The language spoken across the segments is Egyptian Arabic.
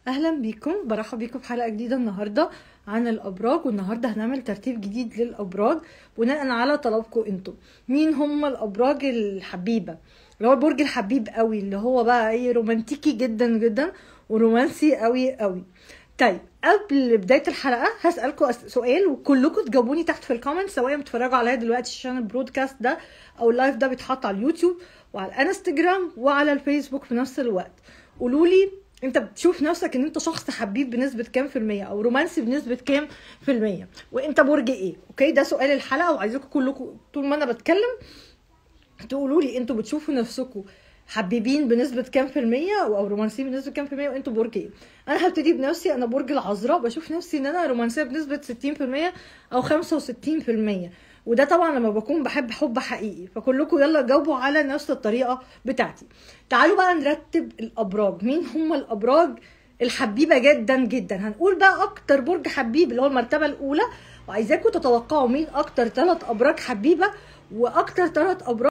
اهلا بيكم برحب بيكم في حلقه جديده النهارده عن الابراج والنهارده هنعمل ترتيب جديد للابراج بناء على طلبكم انتم مين هم الابراج الحبيبه اللي هو البرج الحبيب قوي اللي هو بقى ايه رومانتيكي جدا جدا ورومانسي قوي قوي طيب قبل بدايه الحلقه هسالكم سؤال وكلكم تجاوبوني تحت في الكومنت سواء بتتفرجوا عليا دلوقتي عشان البرودكاست ده او اللايف ده بيتحط على اليوتيوب وعلى الانستجرام وعلى الفيسبوك في نفس الوقت قولوا لي انت بتشوف نفسك ان انت شخص حبيب بنسبه كام في الميه او رومانسي بنسبه كام في الميه وانت برج ايه اوكي ده سؤال الحلقه وعايزاكم كلكم طول ما انا بتكلم تقولوا لي انتوا بتشوفوا نفسكم حبيبين بنسبة كام في المية أو رومانسيين بنسبة كام في المية وأنتوا برج إيه؟ أنا هبتدي بنفسي أنا برج العذراء بشوف نفسي إن أنا رومانسية بنسبة ستين في المية أو خمسة وستين في المية وده طبعا لما بكون بحب حب حقيقي فكلكم يلا جاوبوا على نفس الطريقة بتاعتي تعالوا بقى نرتب الأبراج مين هم الأبراج الحبيبة جدا جدا هنقول بقى أكتر برج حبيب اللي هو المرتبة الأولى وعايزاكم تتوقعوا مين أكتر ثلاث أبراج حبيبة وأكتر ثلاث أبراج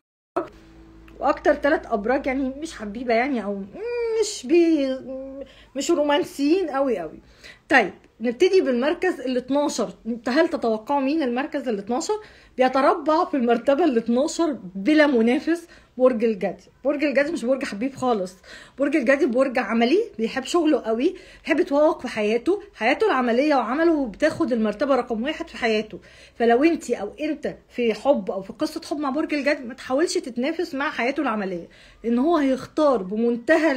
واكتر ثلاث ابراج يعني مش حبيبه يعني او مش بي مش رومانسيين قوي قوي طيب نبتدي بالمركز ال 12 هل تتوقعوا مين المركز ال 12 بيتربع في المرتبه ال 12 بلا منافس برج الجدي برج الجدي مش برج حبيب خالص برج الجدي برج عملي بيحب شغله قوي بيحب يتفوق في حياته حياته العمليه وعمله بتاخد المرتبه رقم واحد في حياته فلو انت او انت في حب او في قصه حب مع برج الجدي ما تحاولش تتنافس مع حياته العمليه لان هو هيختار بمنتهى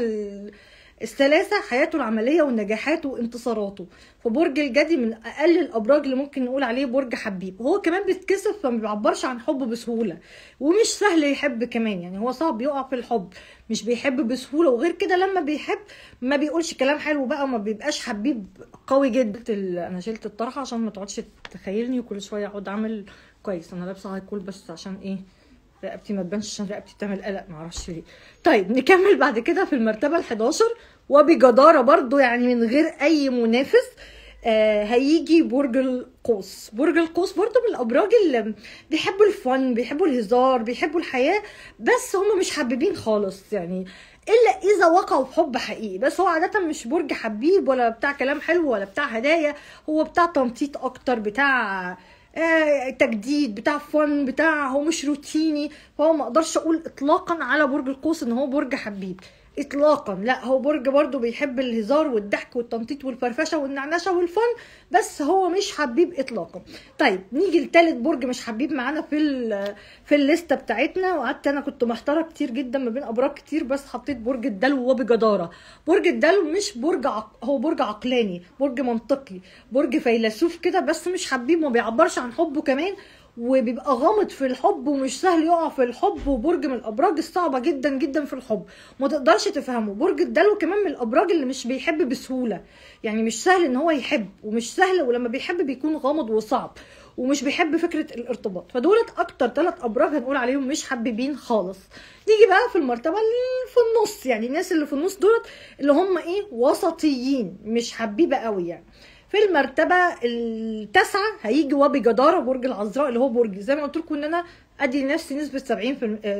السلاسة حياته العملية ونجاحاته وانتصاراته فبرج الجدي من أقل الأبراج اللي ممكن نقول عليه برج حبيب هو كمان بيتكسف فما بيعبرش عن حبه بسهولة ومش سهل يحب كمان يعني هو صعب يقع في الحب مش بيحب بسهولة وغير كده لما بيحب ما بيقولش كلام حلو بقى وما بيبقاش حبيب قوي جدا أنا شلت الطرحة عشان ما تقعدش تخيلني وكل شوية أقعد أعمل كويس أنا لابسة هاي كول بس عشان إيه رقبتي ما تبانش عشان رقبتي بتعمل قلق معرفش ليه طيب نكمل بعد كده في المرتبه ال11 وبجداره برضو يعني من غير اي منافس آه هيجي برج القوس برج القوس برضو من الابراج اللي بيحبوا الفن بيحبوا الهزار بيحبوا الحياه بس هم مش حابين خالص يعني الا اذا وقعوا في حب حقيقي بس هو عاده مش برج حبيب ولا بتاع كلام حلو ولا بتاع هدايا هو بتاع تنطيط اكتر بتاع آه تجديد بتاع فن بتاع هو مش روتيني فهو ما اقدرش اقول اطلاقا على برج القوس ان هو برج حبيب اطلاقا لا هو برج برضو بيحب الهزار والضحك والتنطيط والفرفشه والنعنشه والفن بس هو مش حبيب اطلاقا طيب نيجي لتالت برج مش حبيب معانا في في الليسته بتاعتنا وقعدت انا كنت محتاره كتير جدا ما بين ابراج كتير بس حطيت برج الدلو وبجداره برج الدلو مش برج عق... هو برج عقلاني برج منطقي برج فيلسوف كده بس مش حبيب ما بيعبرش عن حبه كمان وبيبقى غامض في الحب ومش سهل يقع في الحب وبرج من الابراج الصعبه جدا جدا في الحب ما تقدرش تفهمه برج الدلو كمان من الابراج اللي مش بيحب بسهوله يعني مش سهل ان هو يحب ومش سهل ولما بيحب بيكون غامض وصعب ومش بيحب فكره الارتباط فدولت اكتر ثلاث ابراج هنقول عليهم مش حبيبين خالص نيجي بقى في المرتبه اللي في النص يعني الناس اللي في النص دولت اللي هم ايه وسطيين مش حبيبه قوي يعني في المرتبه التاسعه هيجي وبجداره برج العذراء اللي هو برج زي ما قلت لكم ان انا ادي لنفسي نسبه 70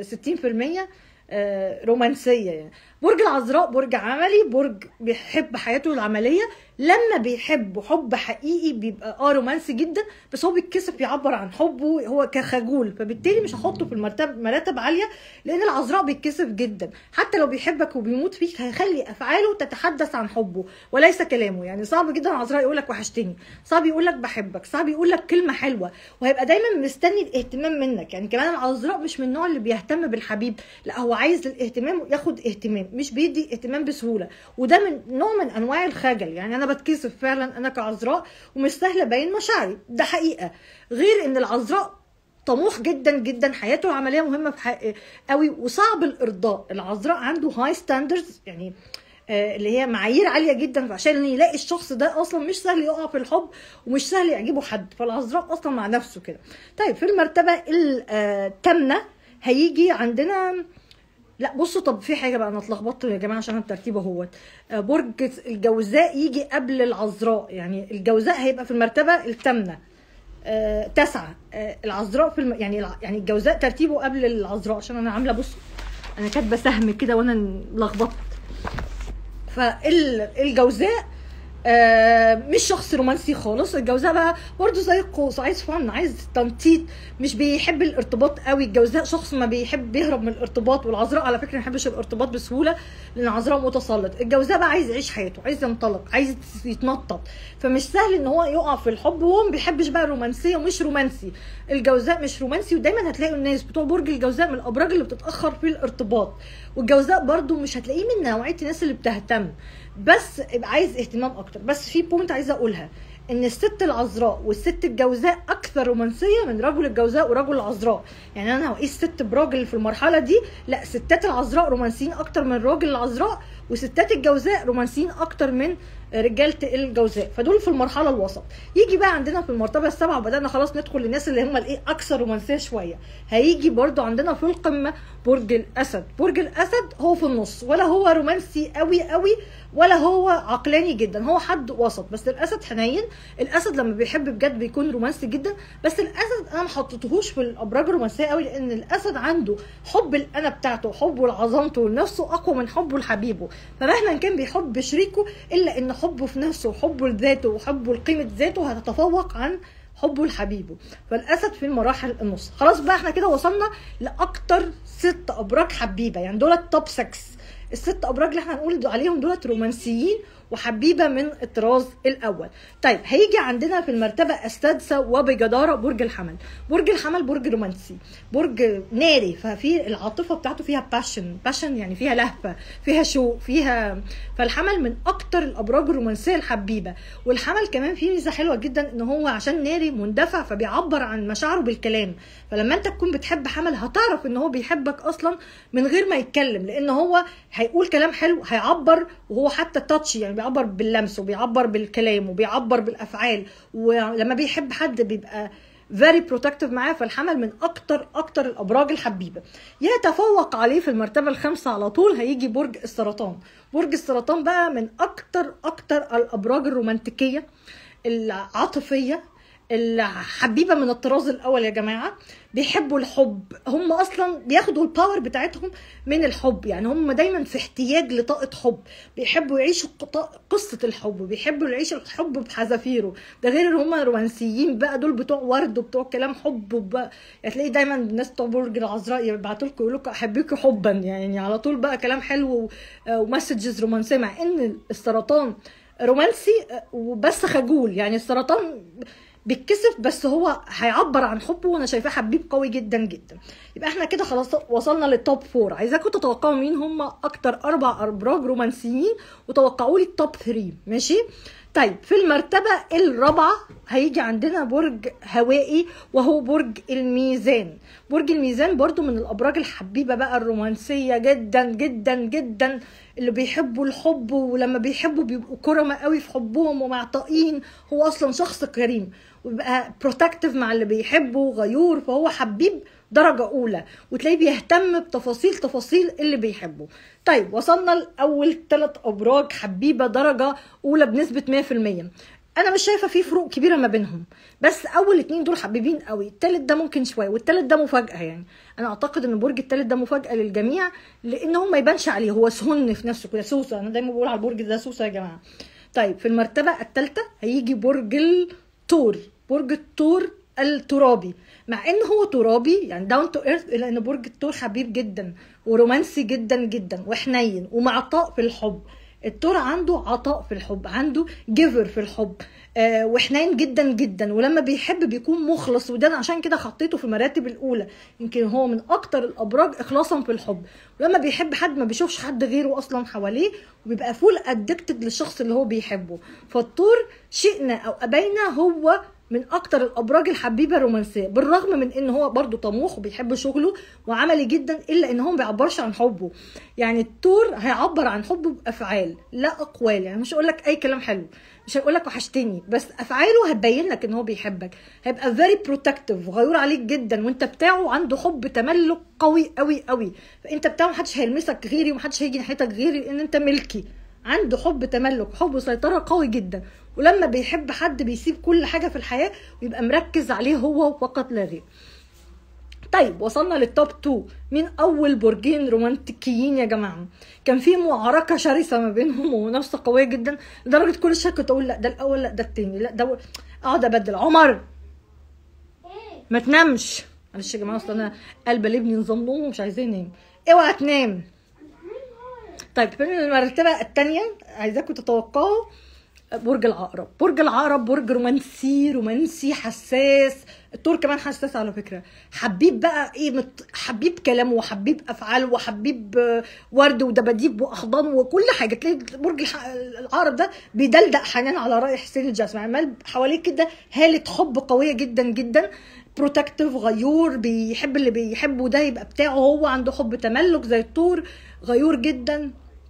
في 60% رومانسيه يعني برج العذراء برج عملي برج بيحب حياته العمليه لما بيحب حب حقيقي بيبقى اه رومانسي جدا بس هو بيتكسف يعبر عن حبه هو كخجول فبالتالي مش هحطه في المرتب مراتب عاليه لان العذراء بيتكسف جدا حتى لو بيحبك وبيموت فيك هيخلي افعاله تتحدث عن حبه وليس كلامه يعني صعب جدا العذراء يقول لك وحشتني صعب يقول لك بحبك صعب يقول لك كلمه حلوه وهيبقى دايما مستني الاهتمام منك يعني كمان العذراء مش من النوع اللي بيهتم بالحبيب لا هو عايز الاهتمام ياخد اهتمام مش بيدي اهتمام بسهوله وده من نوع من انواع الخجل يعني انا بتكسف فعلا انا كعذراء ومش سهله ابين مشاعري ده حقيقه غير ان العذراء طموح جدا جدا حياته العمليه مهمه في حق قوي وصعب الارضاء العذراء عنده هاي ستاندردز يعني آه اللي هي معايير عاليه جدا عشان يلاقي الشخص ده اصلا مش سهل يقع في الحب ومش سهل يعجبه حد فالعذراء اصلا مع نفسه كده طيب في المرتبه الثامنه هيجي عندنا لا بصوا طب في حاجه بقى انا اتلخبطت يا جماعه عشان الترتيب اهوت برج الجوزاء يجي قبل العذراء يعني الجوزاء هيبقى في المرتبه الثامنه آه تسعه آه العذراء في الم... يعني يعني الجوزاء ترتيبه قبل العذراء عشان انا عامله بصوا انا كاتبه سهم كده وانا لخبطت فالجوزاء آه مش شخص رومانسي خالص الجوزاء بقى برضه زي القوس عايز فن عايز تنطيط مش بيحب الارتباط قوي الجوزاء شخص ما بيحب بيهرب من الارتباط والعذراء على فكره ما يحبش الارتباط بسهوله لان العذراء متسلط الجوزاء بقى عايز يعيش حياته عايز ينطلق عايز يتنطط فمش سهل ان هو يقع في الحب وهو ما بيحبش بقى الرومانسيه ومش رومانسي الجوزاء مش رومانسي ودايما هتلاقوا الناس بتوع برج الجوزاء من الابراج اللي بتتاخر في الارتباط والجوزاء برضو مش هتلاقيه من نوعيه الناس اللي بتهتم بس يبقى عايز اهتمام اكتر بس في بوينت عايزه اقولها ان الست العذراء والست الجوزاء اكثر رومانسيه من رجل الجوزاء ورجل العذراء يعني انا هقيس ست براجل في المرحله دي لا ستات العذراء رومانسيين اكتر من راجل العذراء وستات الجوزاء رومانسيين اكتر من رجاله الجوزاء فدول في المرحله الوسط يجي بقى عندنا في المرتبه السابعه وبدانا خلاص ندخل للناس اللي هم الايه اكثر رومانسيه شويه هيجي برضو عندنا في القمه برج الاسد برج الاسد هو في النص ولا هو رومانسي قوي قوي ولا هو عقلاني جدا هو حد وسط بس الاسد حنين الاسد لما بيحب بجد بيكون رومانسي جدا بس الاسد انا ما حطيتهوش في الابراج الرومانسيه قوي لان الاسد عنده حب الانا بتاعته حبه لعظمته لنفسه اقوى من حبه لحبيبه فمهما كان بيحب شريكه الا ان حبه في نفسه وحبه لذاته وحبه لقيمه ذاته هتتفوق عن حبه لحبيبه فالاسد في المراحل النص خلاص بقى احنا كده وصلنا لاكتر ست ابراج حبيبه يعني دول التوب 6 الست ابراج اللي احنا هنقول عليهم دولت رومانسيين وحبيبه من الطراز الاول طيب هيجي عندنا في المرتبه السادسه وبجداره برج الحمل برج الحمل برج رومانسي برج ناري ففي العاطفه بتاعته فيها باشن باشن يعني فيها لهفه فيها شوق فيها فالحمل من اكتر الابراج الرومانسيه الحبيبه والحمل كمان فيه ميزه حلوه جدا ان هو عشان ناري مندفع فبيعبر عن مشاعره بالكلام فلما انت تكون بتحب حمل هتعرف ان هو بيحبك اصلا من غير ما يتكلم لان هو هيقول كلام حلو هيعبر وهو حتى تاتش يعني بيعبر باللمس وبيعبر بالكلام وبيعبر بالافعال ولما بيحب حد بيبقى فيري بروتكتيف معاه فالحمل من اكتر اكتر الابراج الحبيبه يتفوق عليه في المرتبه الخامسه على طول هيجي برج السرطان برج السرطان بقى من اكتر اكتر الابراج الرومانتيكيه العاطفيه الحبيبه من الطراز الاول يا جماعه بيحبوا الحب هم اصلا بياخدوا الباور بتاعتهم من الحب يعني هم دايما في احتياج لطاقه حب بيحبوا يعيشوا قصه الحب بيحبوا يعيشوا الحب بحذافيره ده غير ان هم رومانسيين بقى دول بتوع ورد وبتوع كلام حب وبقى هتلاقي يعني دايما الناس بتوع برج العذراء يبعتوا لكم يقولوا لكم احبك حبا يعني على طول بقى كلام حلو ومسجز رومانسيه مع ان السرطان رومانسي وبس خجول يعني السرطان بيتكسف بس هو هيعبر عن حبه وانا شايفاه حبيب قوي جدا جدا يبقى احنا كده خلاص وصلنا للتوب فور عايزاكم تتوقعوا مين هم اكتر اربع ابراج رومانسيين وتوقعوا لي التوب 3 ماشي طيب في المرتبة الرابعة هيجي عندنا برج هوائي وهو برج الميزان برج الميزان برضو من الأبراج الحبيبة بقى الرومانسية جدا جدا جدا اللي بيحبوا الحب ولما بيحبوا بيبقوا كرمة قوي في حبهم ومعطائين هو أصلا شخص كريم ويبقى بروتكتيف مع اللي بيحبه غيور فهو حبيب درجة أولى وتلاقيه بيهتم بتفاصيل تفاصيل اللي بيحبه طيب وصلنا لأول ثلاث أبراج حبيبة درجة أولى بنسبة 100% انا مش شايفه في فروق كبيره ما بينهم بس اول اتنين دول حبيبين قوي التالت ده ممكن شويه والتالت ده مفاجاه يعني انا اعتقد ان برج التالت ده مفاجاه للجميع لان هو ما يبانش عليه هو سهن في نفسه كده سوسه انا دايما بقول على البرج ده سوسه يا جماعه طيب في المرتبه الثالثه هيجي برج الثور برج الثور الترابي مع ان هو ترابي يعني داون تو ايرث الا ان برج الثور حبيب جدا ورومانسي جدا جدا وحنين ومعطاء في الحب الثور عنده عطاء في الحب عنده جيفر في الحب آه وحنين جدا جدا ولما بيحب بيكون مخلص وده انا عشان كده حطيته في المراتب الاولى يمكن هو من اكتر الابراج اخلاصا في الحب ولما بيحب حد ما بيشوفش حد غيره اصلا حواليه وبيبقى فول ادكتد للشخص اللي هو بيحبه فالطور شئنا او ابينا هو من اكتر الابراج الحبيبه الرومانسيه بالرغم من ان هو برضو طموح وبيحب شغله وعملي جدا الا ان هو ما بيعبرش عن حبه يعني التور هيعبر عن حبه بافعال لا اقوال يعني مش هقول لك اي كلام حلو مش هيقول لك وحشتني بس افعاله هتبين لك ان هو بيحبك هيبقى فيري بروتكتيف غيور عليك جدا وانت بتاعه عنده حب تملك قوي قوي قوي فانت بتاعه محدش هيلمسك غيري ومحدش هيجي ناحيتك غيري لان انت ملكي عنده حب تملك حب وسيطره قوي جدا ولما بيحب حد بيسيب كل حاجه في الحياه ويبقى مركز عليه هو فقط لا غير طيب وصلنا للتوب 2 مين اول برجين رومانتيكيين يا جماعه كان في معركه شرسه ما بينهم ومنافسه قويه جدا لدرجه كل شويه كنت اقول لا ده الاول لا ده التاني لا ده اقعد ابدل عمر ما تنامش معلش يا جماعه اصل انا قلب لابني نظام نوم ومش عايزاه ينام اوعى تنام طيب المرتبه الثانيه عايزاكم تتوقعوا برج العقرب برج العقرب برج رومانسي رومانسي حساس التور كمان حساس على فكره حبيب بقى ايه مت... حبيب كلامه وحبيب افعاله وحبيب ورد ودباديب واحضان وكل حاجه تلاقي برج الح... العقرب ده بيدلدق حنان على راي حسين الجسمي عمال حواليه كده هاله حب قويه جدا جدا بروتكتيف غيور بيحب اللي بيحبه ده يبقى بتاعه هو عنده حب تملك زي الطور غيور جدا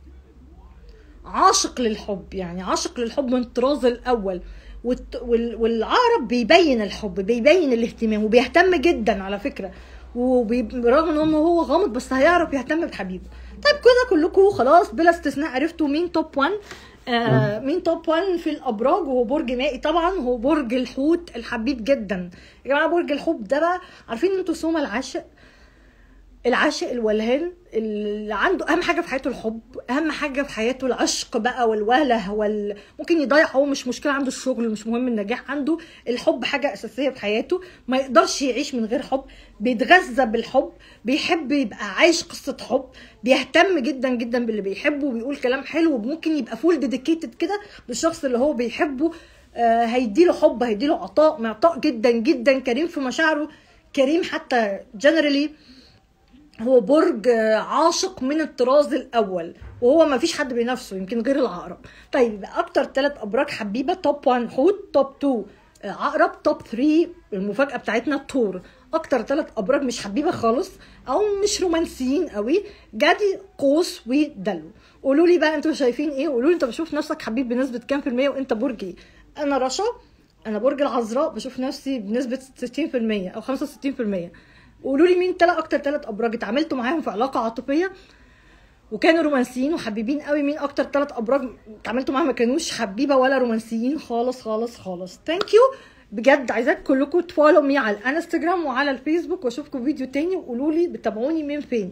عاشق للحب يعني عاشق للحب من الطراز الاول والعقرب بيبين الحب بيبين الاهتمام وبيهتم جدا على فكره وبرغم ان هو غامض بس هيعرف يهتم بحبيبه طيب كده كلكم خلاص بلا استثناء عرفتوا مين توب 1 آه مين توب 1 في الابراج وهو برج مائي طبعا هو برج الحوت الحبيب جدا يا جماعه برج الحوت ده بقى عارفين انتوا سوما العاشق العاشق الولهان اللي عنده اهم حاجه في حياته الحب اهم حاجه في حياته العشق بقى والوله وال... ممكن يضيع هو مش مشكله عنده الشغل مش مهم النجاح عنده الحب حاجه اساسيه في حياته ما يقدرش يعيش من غير حب بيتغذى بالحب بيحب يبقى عايش قصه حب بيهتم جدا جدا باللي بيحبه وبيقول كلام حلو وممكن يبقى فول ديديكيتد كده للشخص اللي هو بيحبه آه هيديله حب هيديله عطاء معطاء جدا جدا كريم في مشاعره كريم حتى جنرالي هو برج عاشق من الطراز الاول وهو ما فيش حد بينافسه يمكن غير العقرب طيب يبقى اكتر ثلاث ابراج حبيبه توب 1 حوت توب 2 عقرب توب 3 المفاجاه بتاعتنا الطور اكتر ثلاث ابراج مش حبيبه خالص او مش رومانسيين قوي جدي قوس ودلو قولوا لي بقى انتوا شايفين ايه قولوا لي انت بشوف نفسك حبيب بنسبه كام في الميه وانت برج ايه انا رشا انا برج العذراء بشوف نفسي بنسبه 60% او 65% قولوا لي مين تلا اكتر ثلاث ابراج اتعاملتوا معاهم في علاقه عاطفيه وكانوا رومانسيين وحبيبين قوي مين اكتر ثلاث ابراج اتعاملتوا معاهم ما كانوش حبيبه ولا رومانسيين خالص خالص خالص ثانك يو بجد عايزاك كلكم تفولو مي على الانستجرام وعلى الفيسبوك واشوفكم فيديو تاني وقولوا لي بتابعوني من فين